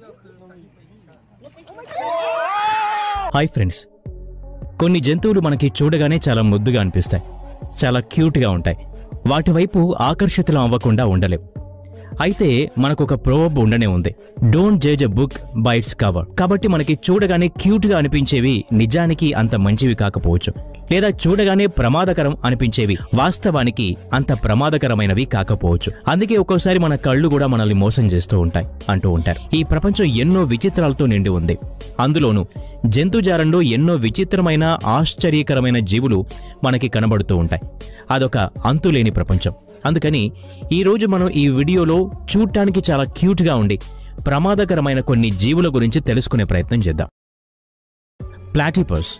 hi friends కొన్ని జంతువులు మనకి చూడగానే చాలా ముద్దుగా అనిపిస్తాయి చాలా క్యూట్గా ఉంటాయి వాటి వైపు ఆకర్షితులం అవ్వకుండా ఉండలేం అయితే మనకు ఒక ప్రోబ్ ఉండనే ఉంది don't judge a book by its cover కాబట్టి మనకి చూడగానే క్యూట్గా అనిపించేవి నిజానికి అంత మంచివి కాకపోవచ్చు లేదా చూడగానే ప్రమాదకరం అనిపించేవి వాస్తవానికి అంత ప్రమాదకరమైనవి కాకపోవచ్చు అందుకే ఒక్కోసారి మన కళ్ళు కూడా మనల్ని మోసం చేస్తూ ఉంటాయి అంటూ ఉంటారు ఈ ప్రపంచం ఎన్నో విచిత్రాలతో నిండి ఉంది అందులోనూ జంతుజాలంలో ఎన్నో విచిత్రమైన ఆశ్చర్యకరమైన జీవులు మనకి కనబడుతూ ఉంటాయి అదొక అంతులేని ప్రపంచం అందుకని ఈరోజు మనం ఈ వీడియోలో చూడటానికి చాలా క్యూట్గా ఉండి ప్రమాదకరమైన కొన్ని జీవుల గురించి తెలుసుకునే ప్రయత్నం చేద్దాం ప్లాటిపస్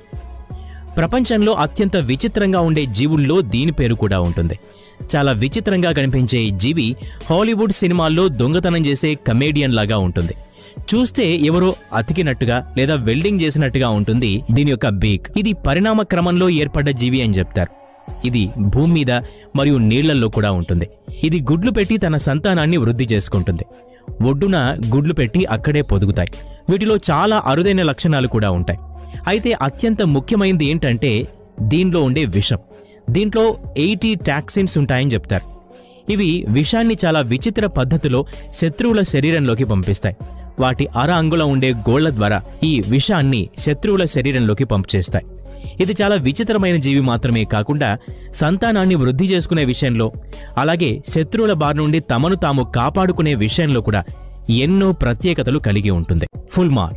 ప్రపంచంలో అత్యంత విచిత్రంగా ఉండే జీవుల్లో దీని పేరు కూడా ఉంటుంది చాలా విచిత్రంగా కనిపించే ఈ జీవి హాలీవుడ్ సినిమాల్లో దొంగతనం చేసే కమేడియన్ లాగా ఉంటుంది చూస్తే ఎవరో అతికినట్టుగా లేదా వెల్డింగ్ చేసినట్టుగా ఉంటుంది దీని యొక్క బీక్ ఇది పరిణామ క్రమంలో ఏర్పడ్డ జీవి అని చెప్తారు ఇది భూమి మీద మరియు నీళ్లల్లో కూడా ఉంటుంది ఇది గుడ్లు పెట్టి తన సంతానాన్ని వృద్ధి చేసుకుంటుంది ఒడ్డున గుడ్లు పెట్టి అక్కడే పొదుగుతాయి వీటిలో చాలా అరుదైన లక్షణాలు కూడా ఉంటాయి అయితే అత్యంత ముఖ్యమైనది ఏంటంటే దీనిలో ఉండే విషం దీంట్లో ఎయిటీ టాక్సిన్స్ ఉంటాయని చెప్తారు ఇవి విషాన్ని చాలా విచిత్ర పద్ధతిలో శత్రువుల శరీరంలోకి పంపిస్తాయి వాటి అర అంగుళం ఉండే గోళ్ల ద్వారా ఈ విషాన్ని శత్రువుల శరీరంలోకి పంపు చేస్తాయి ఇది చాలా విచిత్రమైన జీవి మాత్రమే కాకుండా సంతానాన్ని వృద్ధి చేసుకునే విషయంలో అలాగే శత్రువుల బారి నుండి తమను తాము కాపాడుకునే విషయంలో కూడా ఎన్నో ప్రత్యేకతలు కలిగి ఉంటుంది ఫుల్మార్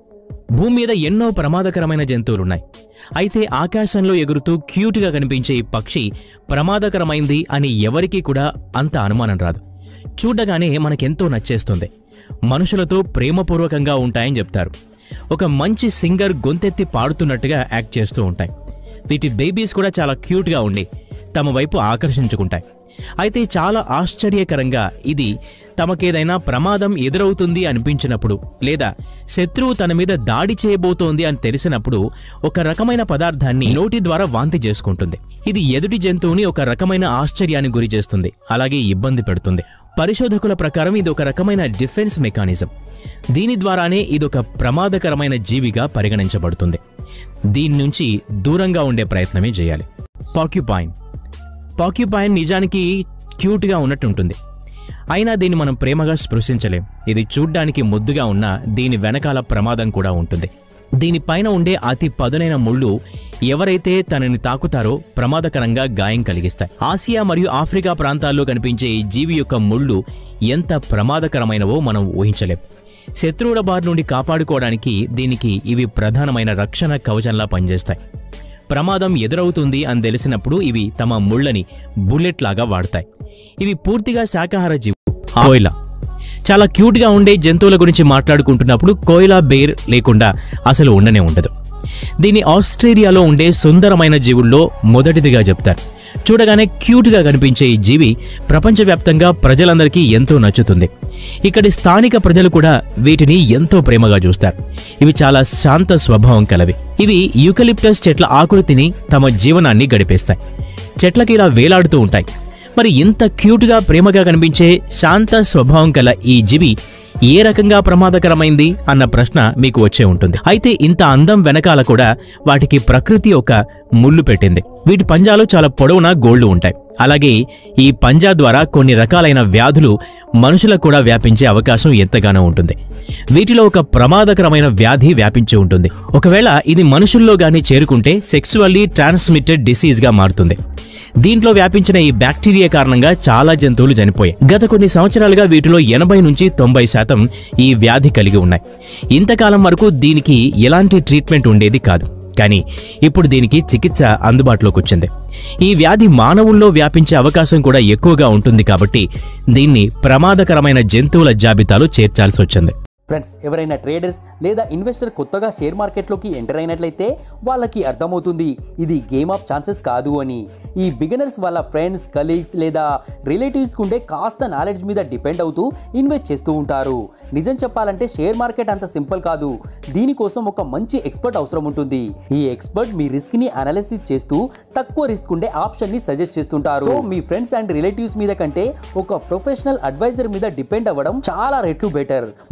భూమి మీద ఎన్నో ప్రమాదకరమైన జంతువులున్నాయి అయితే ఆకాశంలో ఎగురుతూ క్యూట్గా కనిపించే ఈ పక్షి ప్రమాదకరమైంది అని ఎవరికీ కూడా అంత అనుమానం రాదు చూడగానే మనకెంతో నచ్చేస్తుంది మనుషులతో ప్రేమపూర్వకంగా ఉంటాయని చెప్తారు ఒక మంచి సింగర్ గొంతెత్తి పాడుతున్నట్టుగా యాక్ట్ చేస్తూ ఉంటాయి వీటి బేబీస్ కూడా చాలా క్యూట్గా ఉండి తమ వైపు ఆకర్షించుకుంటాయి అయితే చాలా ఆశ్చర్యకరంగా ఇది తమకేదైనా ప్రమాదం ఎదురవుతుంది అనిపించినప్పుడు లేదా శత్రువు తన మీద దాడి చేయబోతోంది అని తెలిసినప్పుడు ఒక రకమైన పదార్థాన్ని నోటి ద్వారా వాంతి చేసుకుంటుంది ఇది ఎదుటి జంతువుని ఒక రకమైన ఆశ్చర్యానికి గురి చేస్తుంది అలాగే ఇబ్బంది పెడుతుంది పరిశోధకుల ప్రకారం ఇది ఒక రకమైన డిఫెన్స్ మెకానిజం దీని ద్వారానే ఇదొక ప్రమాదకరమైన జీవిగా పరిగణించబడుతుంది దీని నుంచి దూరంగా ఉండే ప్రయత్నమే చేయాలి పాక్యుపాయిన్ పాక్యుపాయిన్ నిజానికి క్యూట్గా ఉన్నట్టు ఉంటుంది అయినా దీన్ని మనం ప్రేమగా స్పృశించలేం ఇది చూడ్డానికి ముద్దుగా ఉన్న దీని వెనకాల ప్రమాదం కూడా ఉంటుంది దీనిపైన ఉండే అతి పదునైన ముళ్ళు ఎవరైతే తనని తాకుతారో ప్రమాదకరంగా గాయం కలిగిస్తాయి ఆసియా మరియు ఆఫ్రికా ప్రాంతాల్లో కనిపించే ఈ జీవి యొక్క ముళ్ళు ఎంత ప్రమాదకరమైనవో మనం ఊహించలేం శత్రువుల బారి నుండి కాపాడుకోవడానికి దీనికి ఇవి ప్రధానమైన రక్షణ కవచంలా పనిచేస్తాయి ప్రమాదం ఎదురవుతుంది అని తెలిసినప్పుడు ఇవి తమ ముళ్ళని బుల్లెట్ లాగా వాడతాయి ఇవి పూర్తిగా శాకాహార జీవులు కోయిలా చాలా క్యూట్గా ఉండే జంతువుల గురించి మాట్లాడుకుంటున్నప్పుడు కోయిలా బేర్ లేకుండా అసలు ఉండనే ఉండదు దీన్ని ఆస్ట్రేలియాలో ఉండే సుందరమైన జీవుల్లో మొదటిదిగా చెప్తారు చూడగానే క్యూట్గా కనిపించే ఈ జీవి ప్రపంచవ్యాప్తంగా ప్రజలందరికీ ఎంతో నచ్చుతుంది ఇక్కడి స్థానిక ప్రజలు కూడా వీటిని ఎంతో ప్రేమగా చూస్తారు ఇవి చాలా శాంత స్వభావం కలవి ఇవి యూకలిప్టస్ చెట్ల ఆకులు తిని తమ జీవనాన్ని గడిపేస్తాయి చెట్లకి ఇలా వేలాడుతూ ఉంటాయి మరి ఇంత క్యూట్గా ప్రేమగా కనిపించే శాంత స్వభావం కల ఈ జీవి ఏ రకంగా ప్రమాదకరమైంది అన్న ప్రశ్న మీకు వచ్చే ఉంటుంది అయితే ఇంత అందం వెనకాల కూడా వాటికి ప్రకృతి ఒక ముళ్ళు పెట్టింది వీటి పంజాలు చాలా పొడవున గోళ్లు ఉంటాయి అలాగే ఈ పంజా ద్వారా కొన్ని రకాలైన వ్యాధులు మనుషులకు కూడా వ్యాపించే అవకాశం ఎంతగానో ఉంటుంది వీటిలో ఒక ప్రమాదకరమైన వ్యాధి వ్యాపించి ఉంటుంది ఒకవేళ ఇది మనుషుల్లో గానీ చేరుకుంటే సెక్సువల్లీ ట్రాన్స్మిటెడ్ డిసీజ్గా మారుతుంది దీంట్లో వ్యాపించిన ఈ బ్యాక్టీరియా కారణంగా చాలా జంతువులు చనిపోయాయి గత కొన్ని సంవత్సరాలుగా వీటిలో ఎనభై నుంచి తొంభై శాతం ఈ వ్యాధి కలిగి ఉన్నాయి ఇంతకాలం వరకు దీనికి ఎలాంటి ట్రీట్మెంట్ ఉండేది కాదు కానీ ఇప్పుడు దీనికి చికిత్స అందుబాటులోకి వచ్చింది ఈ వ్యాధి మానవుల్లో వ్యాపించే అవకాశం కూడా ఎక్కువగా ఉంటుంది కాబట్టి దీన్ని ప్రమాదకరమైన జంతువుల జాబితాలో చేర్చాల్సి వచ్చింది ఫ్రెండ్స్ ఎవరైనా ట్రేడర్స్ లేదా ఇన్వెస్టర్ కొత్తగా షేర్ మార్కెట్లోకి ఎంటర్ అయినట్లయితే వాళ్ళకి అర్థమవుతుంది ఇది గేమ్ ఆఫ్ ఛాన్సెస్ కాదు అని ఈ బిగినర్స్ వాళ్ళ ఫ్రెండ్స్ కలీగ్స్ లేదా రిలేటివ్స్కి ఉండే కాస్త నాలెడ్జ్ మీద డిపెండ్ అవుతూ ఇన్వెస్ట్ చేస్తూ ఉంటారు నిజం చెప్పాలంటే షేర్ మార్కెట్ అంత సింపుల్ కాదు దీనికోసం ఒక మంచి ఎక్స్పర్ట్ అవసరం ఉంటుంది ఈ ఎక్స్పర్ట్ మీ రిస్క్ ని అనాలిసిస్ చేస్తూ తక్కువ రిస్క్ ఉండే ఆప్షన్ ని సజెస్ట్ చేస్తుంటారు సో మీ ఫ్రెండ్స్ అండ్ రిలేటివ్స్ మీద కంటే ఒక ప్రొఫెషనల్ అడ్వైజర్ మీద డిపెండ్ అవ్వడం చాలా రెట్లు బెటర్ మోతిలాల్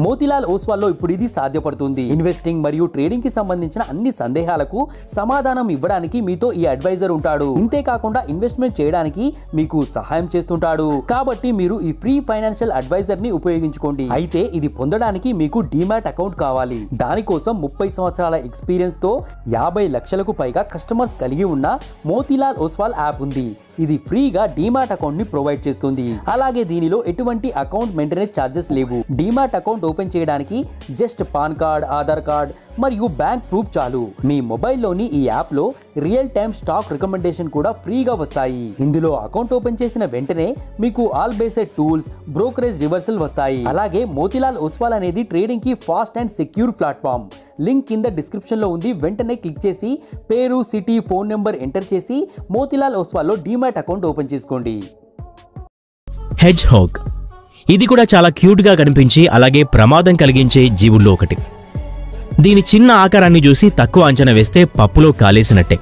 ఓస్వాల్లో ఇప్పుడు ఇది సాధ్యపడుతుంది ఇన్వెస్టింగ్ మరియు ట్రేడింగ్ కి సంబంధించిన అన్ని సందేహాలకు సమాధానం ఇవ్వడానికి మీతో ఈ అడ్వైజర్ ఉంటాడు ఇంతే కాకుండా ఇన్వెస్ట్మెంట్ చేయడానికి మీకు సహాయం చేస్తుంటాడు కాబట్టి మీరు ఈ ఫ్రీ ఫైనాన్షియల్ అడ్వైజర్ ని ఉపయోగించుకోండి అయితే ఇది పొందడానికి మీకు డిమాట్ అకౌంట్ కావాలి దానికోసం ముప్పై సంవత్సరాల ఎక్స్పీరియన్స్ తో యాభై లక్షలకు పైగా కస్టమర్స్ కలిగి ఉన్న మోతీలాల్ ఓస్వాల్ యాప్ ఉంది ఇది ఫ్రీగా డిమాట్ అకౌంట్ ని ప్రొవైడ్ చేస్తుంది అలాగే దీనిలో ఎటువంటి అకౌంట్ మెయింటెనెన్స్ ఛార్జెస్ లేవు డిమాట్ అకౌంట్ ఓపెన్ చేయడానికి just PAN card Aadhaar card మరియు బ్యాంక్ ప్రూఫ్ చాలు మీ మొబైల్లోని ఈ యాప్ లో రియల్ టైమ్ స్టాక్ రికమెండేషన్ కూడా ఫ్రీగా వస్తాయి ఇందులో అకౌంట్ ఓపెన్ చేసిన వెంటనే మీకు all based tools brokerage reversal వస్తాయి అలాగే మోతిలాల్ ఓస్వాల్ అనేది ట్రేడింగ్ కి fast and secure platform link కింద డిస్క్రిప్షన్ లో ఉంది వెంటనే క్లిక్ చేసి పేరు సిటీ ఫోన్ నెంబర్ ఎంటర్ చేసి మోతిలాల్ ఓస్వాల్లో డిమాట్ అకౌంట్ ఓపెన్ చేసుకోండి హెజ్ హోగ్ ఇది కూడా చాలా క్యూట్గా కనిపించి అలాగే ప్రమాదం కలిగించే జీవుల్లో ఒకటి దీని చిన్న ఆకారాన్ని చూసి తక్కువ అంచనా వేస్తే పప్పులో కాలేసినట్టే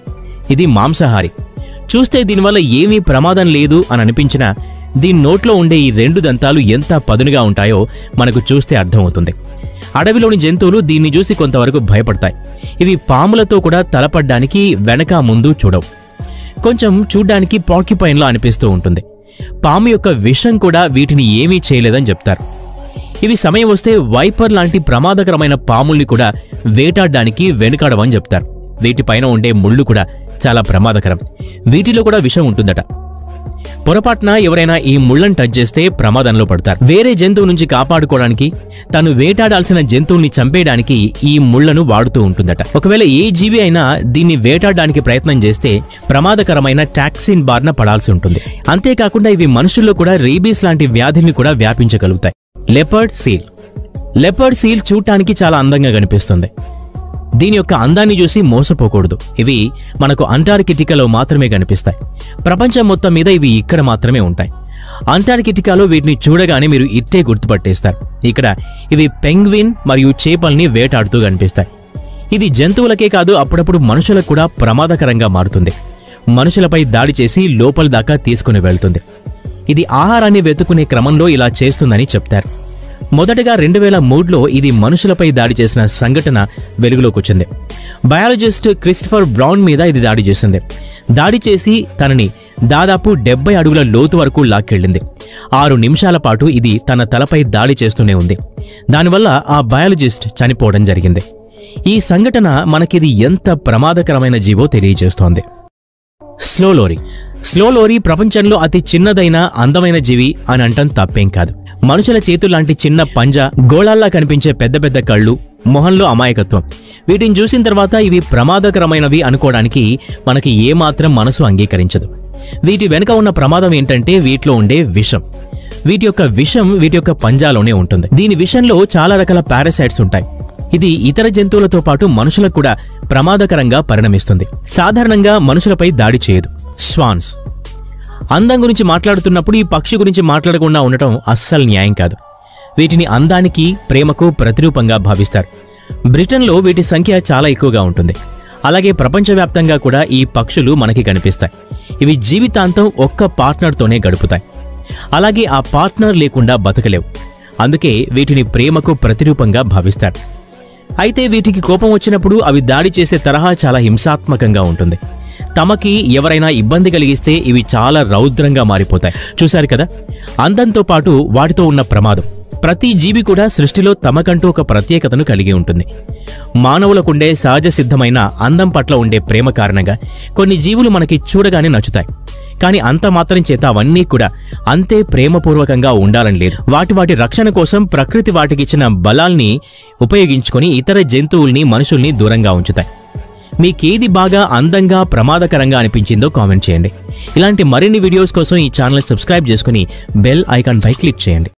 ఇది మాంసాహారి చూస్తే దీనివల్ల ఏమీ ప్రమాదం లేదు అని అనిపించినా దీని నోట్లో ఉండే ఈ రెండు దంతాలు ఎంత పదునుగా ఉంటాయో మనకు చూస్తే అర్థమవుతుంది అడవిలోని జంతువులు దీన్ని చూసి కొంతవరకు భయపడతాయి ఇవి పాములతో కూడా తలపడ్డానికి వెనక ముందు చూడవు కొంచెం చూడ్డానికి పాక్యుపైన్లా అనిపిస్తూ ఉంటుంది పాము యొక్క విషం కూడా వీటిని ఏమీ చేయలేదని చెప్తారు ఇవి సమయం వస్తే వైపర్ లాంటి ప్రమాదకరమైన పాముల్ని కూడా వేటాడడానికి వెనుకాడవని చెప్తారు వీటిపైన ఉండే ముళ్ళు కూడా చాలా ప్రమాదకరం వీటిలో కూడా విషం ఉంటుందట పొరపాటున ఎవరైనా ఈ ముళ్ళను టచ్ చేస్తే ప్రమాదంలో పడతారు వేరే జంతువు నుంచి కాపాడుకోవడానికి తను వేటాడాల్సిన జంతువుల్ని చంపేయడానికి ఈ ముళ్లను వాడుతూ ఉంటుందట ఒకవేళ ఏ జీవి అయినా దీన్ని వేటాడడానికి ప్రయత్నం చేస్తే ప్రమాదకరమైన టాక్సిన్ బారిన పడాల్సి ఉంటుంది అంతేకాకుండా ఇవి మనుషుల్లో కూడా రేబీస్ లాంటి వ్యాధిని కూడా వ్యాపించగలుగుతాయి లెపర్డ్ సీల్ లెపర్డ్ సీల్ చూడటానికి చాలా అందంగా కనిపిస్తుంది దీని యొక్క అందాన్ని చూసి మోసపోకూడదు ఇవి మనకు అంటార్కిటికాలో మాత్రమే కనిపిస్తాయి ప్రపంచం మొత్తం మీద ఇవి ఇక్కడ మాత్రమే ఉంటాయి అంటార్కిటికాలో వీటిని చూడగానే మీరు ఇట్టే గుర్తుపట్టేస్తారు ఇక్కడ ఇవి పెంగ్విన్ మరియు చేపల్ని వేటాడుతూ కనిపిస్తాయి ఇది జంతువులకే కాదు అప్పుడప్పుడు మనుషులకు కూడా ప్రమాదకరంగా మారుతుంది మనుషులపై దాడి చేసి లోపలి దాకా తీసుకుని వెళ్తుంది ఇది ఆహారాన్ని వెతుకునే క్రమంలో ఇలా చేస్తుందని చెప్తారు మొదటగా రెండు వేల మూడులో ఇది మనుషులపై దాడి చేసిన సంఘటన వెలుగులోకి వచ్చింది బయాలజిస్ట్ క్రిస్టఫర్ బ్రౌన్ మీద ఇది దాడి చేసింది దాడి చేసి తనని దాదాపు డెబ్బై అడుగుల లోతు వరకు లాక్కెళ్ళింది ఆరు నిమిషాల పాటు ఇది తన తలపై దాడి చేస్తూనే ఉంది దానివల్ల ఆ బయాలజిస్ట్ చనిపోవడం జరిగింది ఈ సంఘటన మనకిది ఎంత ప్రమాదకరమైన జీవో తెలియజేస్తోంది స్లో లోరీ స్లో లోరీ ప్రపంచంలో అతి చిన్నదైన అందమైన జీవి అని అంటం తప్పేం కాదు మనుషుల చేతులాంటి చిన్న పంజ గోళాల్లా కనిపించే పెద్ద పెద్ద కళ్ళు మొహంలో అమాయకత్వం వీటిని చూసిన తర్వాత ఇవి ప్రమాదకరమైనవి అనుకోవడానికి మనకి ఏమాత్రం మనసు అంగీకరించదు వీటి వెనుక ఉన్న ప్రమాదం ఏంటంటే వీటిలో ఉండే విషం వీటి యొక్క విషం వీటి యొక్క పంజాలోనే ఉంటుంది దీని విషంలో చాలా రకాల పారాసైట్స్ ఉంటాయి ఇది ఇతర జంతువులతో పాటు మనుషులకు కూడా ప్రమాదకరంగా పరిణమిస్తుంది సాధారణంగా మనుషులపై దాడి చేయదు స్వాన్స్ అందం గురించి మాట్లాడుతున్నప్పుడు ఈ పక్షి గురించి మాట్లాడకుండా ఉండటం అస్సలు న్యాయం కాదు వీటిని అందానికి ప్రేమకు ప్రతిరూపంగా భావిస్తారు బ్రిటన్లో వీటి సంఖ్య చాలా ఎక్కువగా ఉంటుంది అలాగే ప్రపంచవ్యాప్తంగా కూడా ఈ పక్షులు మనకి కనిపిస్తాయి ఇవి జీవితాంతం ఒక్క పార్ట్నర్తోనే గడుపుతాయి అలాగే ఆ పార్ట్నర్ లేకుండా బతకలేవు అందుకే వీటిని ప్రేమకు ప్రతిరూపంగా భావిస్తారు అయితే వీటికి కోపం వచ్చినప్పుడు అవి దాడి చేసే తరహా చాలా హింసాత్మకంగా ఉంటుంది తమకి ఎవరైనా ఇబ్బంది కలిగిస్తే ఇవి చాలా రౌద్రంగా మారిపోతాయి చూశారు కదా అందంతో పాటు వాటితో ఉన్న ప్రమాదం ప్రతి జీవి కూడా సృష్టిలో తమకంటూ ఒక ప్రత్యేకతను కలిగి ఉంటుంది మానవులకుండే సహజ సిద్ధమైన అందం పట్ల ఉండే ప్రేమ కారణంగా కొన్ని జీవులు మనకి చూడగానే నచ్చుతాయి కానీ అంత మాత్రం చేత అవన్నీ కూడా అంతే ప్రేమపూర్వకంగా ఉండాలని లేదు వాటి వాటి రక్షణ కోసం ప్రకృతి వాటికిచ్చిన బలాల్ని ఉపయోగించుకొని ఇతర జంతువుల్ని మనుషుల్ని దూరంగా ఉంచుతాయి మీకేది బాగా అందంగా ప్రమాదకరంగా అనిపించిందో కామెంట్ చేయండి ఇలాంటి మరిన్ని వీడియోస్ కోసం ఈ ఛానల్ సబ్స్క్రైబ్ చేసుకుని బెల్ ఐకాన్ పై క్లిక్ చేయండి